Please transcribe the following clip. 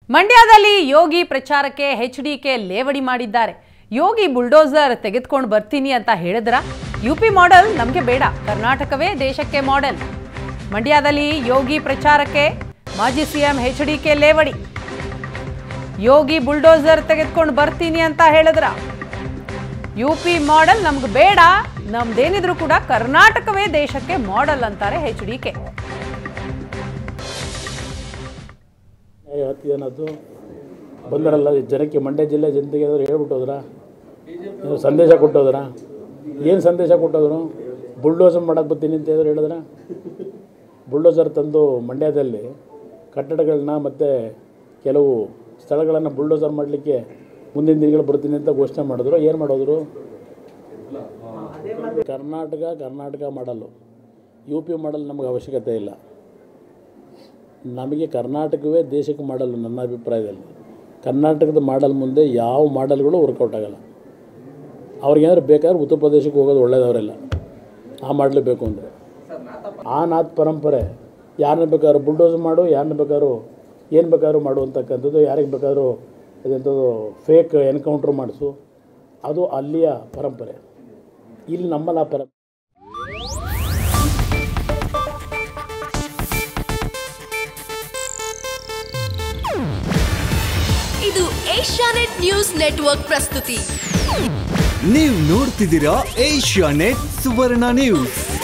ಮಂಡ್ಯದಲ್ಲಿ ಯೋಗಿ ಪ್ರಚಾರಕ್ಕೆ H K ಲೇವಡಿ ಮಾಡಿದ್ದಾರೆ ಯೋಗಿ ಬುಲ್ಡೋಸರ್ ತೆಗೆದುಕೊಂಡು ಬರ್ತೀನಿ ಅಂತ ಹೇಳಿದ್ರ ಯುಪಿ ಮಾಡೆಲ್ ನಮಗೆ ಬೇಡ ಕರ್ನಾಟಕವೇ ದೇಶಕ್ಕೆ ಮಾಡೆಲ್ ಮಂಡ್ಯದಲ್ಲಿ ಯೋಗಿ ಪ್ರಚಾರಕ್ಕೆ ಮಾಜಿ ಸಿಎಂ ಎಚ್ ಕೆ ಲೇವಡಿ ಯೋಗಿ ಬುಲ್ಡೋಸರ್ ತೆಗೆದುಕೊಂಡು ಬರ್ತೀನಿ ಅಂತ ಹೇಳಿದ್ರ ಯು ಪಿ ಮಾಡೆಲ್ ನಮ್ಗೆ ಬೇಡ ನಮ್ದೇನಿದ್ರು ಕೂಡ ಕರ್ನಾಟಕವೇ ದೇಶಕ್ಕೆ ಮಾಡೆಲ್ ಅಂತಾರೆ ಎಚ್ ಡಿ ಕೆ ಏನದು ಬಂದರಲ್ಲ ಜನಕ್ಕೆ ಮಂಡ್ಯ ಜಿಲ್ಲೆ ಜನತೆಗೆ ಏನಾದ್ರು ಹೇಳ್ಬಿಟ್ಟು ಹೋದ್ರ ಏನು ಸಂದೇಶ ಕೊಟ್ಟೋದ್ರ ಏನು ಸಂದೇಶ ಕೊಟ್ಟೋದ್ರು ಬುಲ್ಡೋಸರ್ ಮಾಡಕ್ಕೆ ಬರ್ತೀನಿ ಅಂತ ಏನಾದ್ರು ಹೇಳಿದ್ರ ಬುಲ್ಡೋಸರ್ ತಂದು ಮಂಡ್ಯದಲ್ಲಿ ಕಟ್ಟಡಗಳನ್ನ ಮತ್ತು ಕೆಲವು ಸ್ಥಳಗಳನ್ನು ಬುಲ್ಡೋಸರ್ ಮಾಡಲಿಕ್ಕೆ ಮುಂದಿನ ದಿನಗಳು ಬರ್ತೀನಿ ಅಂತ ಘೋಷಣೆ ಮಾಡಿದ್ರು ಏನು ಮಾಡೋದ್ರು ಕರ್ನಾಟಕ ಕರ್ನಾಟಕ ಮಾಡಲು ಯು ಪಿ ಮಾಡಲ್ ನಮಗೆ ಅವಶ್ಯಕತೆ ಇಲ್ಲ ನಮಗೆ ಕರ್ನಾಟಕವೇ ದೇಶಕ್ಕೆ ಮಾಡಲು ನನ್ನ ಅಭಿಪ್ರಾಯದಲ್ಲಿ ಕರ್ನಾಟಕದ ಮಾಡಲ್ ಮುಂದೆ ಯಾವ ಮಾಡಲ್ಗಳು ವರ್ಕೌಟ್ ಆಗಲ್ಲ ಅವ್ರಿಗೇನಾದ್ರು ಬೇಕಾದ್ರೆ ಉತ್ತರ ಪ್ರದೇಶಕ್ಕೆ ಹೋಗೋದು ಒಳ್ಳೇದವರೆಲ್ಲ ಆ ಮಾಡಲು ಬೇಕು ಅಂದರೆ ಆ ನಾತ್ ಪರಂಪರೆ ಯಾರನ್ನ ಬೇಕಾದ್ರೂ ಬುಲ್ಡೋಸ್ ಮಾಡು ಯಾರನ್ನ ಬೇಕಾದ್ರೂ ಏನು ಬೇಕಾದ್ರೂ ಮಾಡು ಅಂತಕ್ಕಂಥದ್ದು ಯಾರಿಗೆ ಬೇಕಾದ್ರೂ ಇದೆಂಥದ್ದು ಫೇಕ್ ಎನ್ಕೌಂಟ್ರ್ ಮಾಡಿಸು ಅದು ಅಲ್ಲಿಯ ಪರಂಪರೆ ಇಲ್ಲಿ ನಮ್ಮಲ್ಲ ಆ ಪರಂಪರೆ ಇದು ಏಷ್ಯಾನೆಟ್ ನ್ಯೂಸ್ ನೆಟ್ವರ್ಕ್ ಪ್ರಸ್ತುತಿ ನೀವು ನೋಡ್ತಿದ್ದೀರಾ ಏಷ್ಯಾ ನೆಟ್ ಸುವರ್ಣ ನ್ಯೂಸ್